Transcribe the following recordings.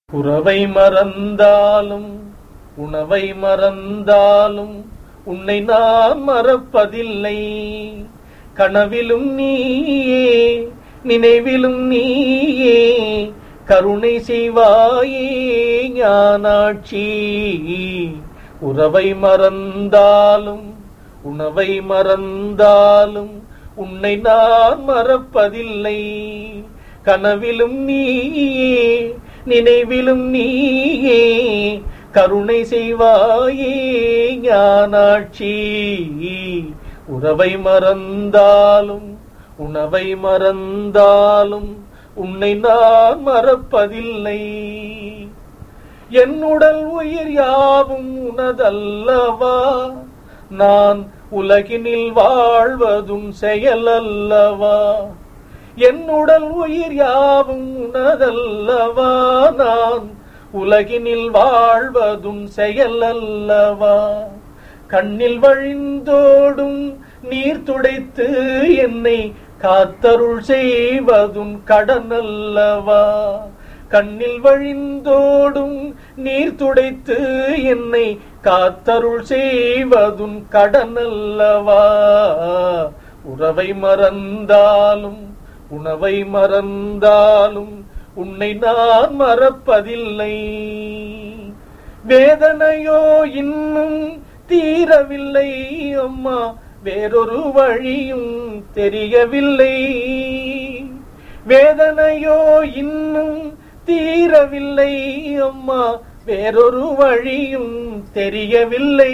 உறவை மறந்தாலும் உணவை மறந்தாலும் உன்னை நான் மறப்பதில்லை கனவிலும் நீயே நினைவிலும் நீயே கருணை செய்வாயே ஞானாட்சி உறவை மறந்தாலும் உணவை மறந்தாலும் உன்னை நான் மறப்பதில்லை கனவிலும் நீயே நினைவிலும் நீயே கருணை செய்வாயே ஞானாட்சி உறவை மறந்தாலும் உணவை மறந்தாலும் உன்னை நான் மறப்பதில்லை என்னுடல் உயிர் யாவும் உனதல்லவா நான் உலகினில் வாழ்வதும் செயலல்லவா என்னுடல் உயிர் யாவும் உனதல்லவா நான் உலகினில் வாழ்வதும் செயலல்லவா கண்ணில் வழிந்தோடும் நீர் துடைத்து என்னை காத்தருள் செய்வதும் கடனல்லவா கண்ணில் வழிந்தோடும் நீர் துடைத்து என்னை காத்தருள் செய்வதும் கடனல்லவா உறவை மறந்தாலும் உணவை மறந்தாலும் உன்னை நான் மறப்பதில்லை வேதனையோ இன்னும் தீரவில்லை அம்மா வேறொரு வழியும் தெரியவில்லை வேதனையோ இன்னும் தீரவில்லை அம்மா வேறொரு வழியும் தெரியவில்லை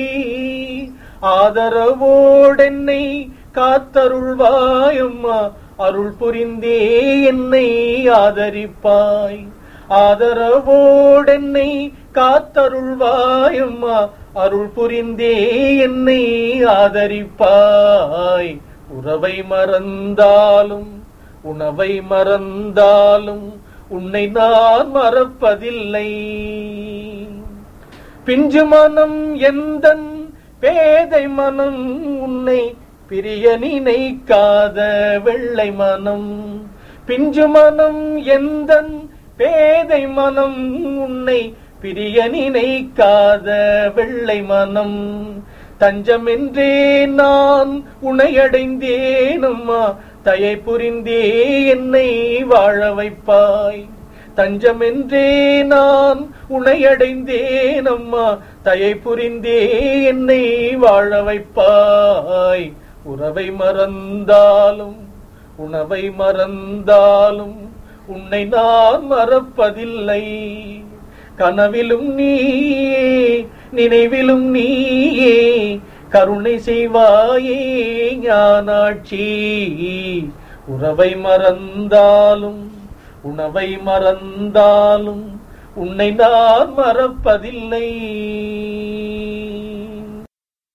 ஆதரவோடென்னை காத்தருள்வாயம்மா அருள் புரிந்தே என்னை ஆதரிப்பாய் ஆதரவோடென்னை காத்தருள்வாயம்மா அருள் புரிந்தே என்னை ஆதரிப்பாய் உறவை மறந்தாலும் உணவை மறந்தாலும் உன்னை நான் மறப்பதில்லை பிஞ்சு மனம் எந்தன் பேதை மனம் உன்னை பிரிய நினைக்காத வெள்ளை மனம் பிஞ்சு மனம் எந்தன் பேதை மனம் உன்னை பிரிய நினைக்காத வெள்ளை மனம் தஞ்சமென்றே நான் உனையடைந்தேன் அம்மா தயை புரிந்தே என்னை வாழ வைப்பாய் தஞ்சமென்றே நான் உனையடைந்தேன் அம்மா தயை புரிந்தே என்னை வாழ வைப்பாய் உறவை மறந்தாலும் உணவை மறந்தாலும் உன்னை நான் மறப்பதில்லை கனவிலும் நீயே நினைவிலும் நீயே கருணை செய்வாயே ஞானாட்சி உறவை மறந்தாலும் உணவை மறந்தாலும் உன்னை நான் மறப்பதில்லை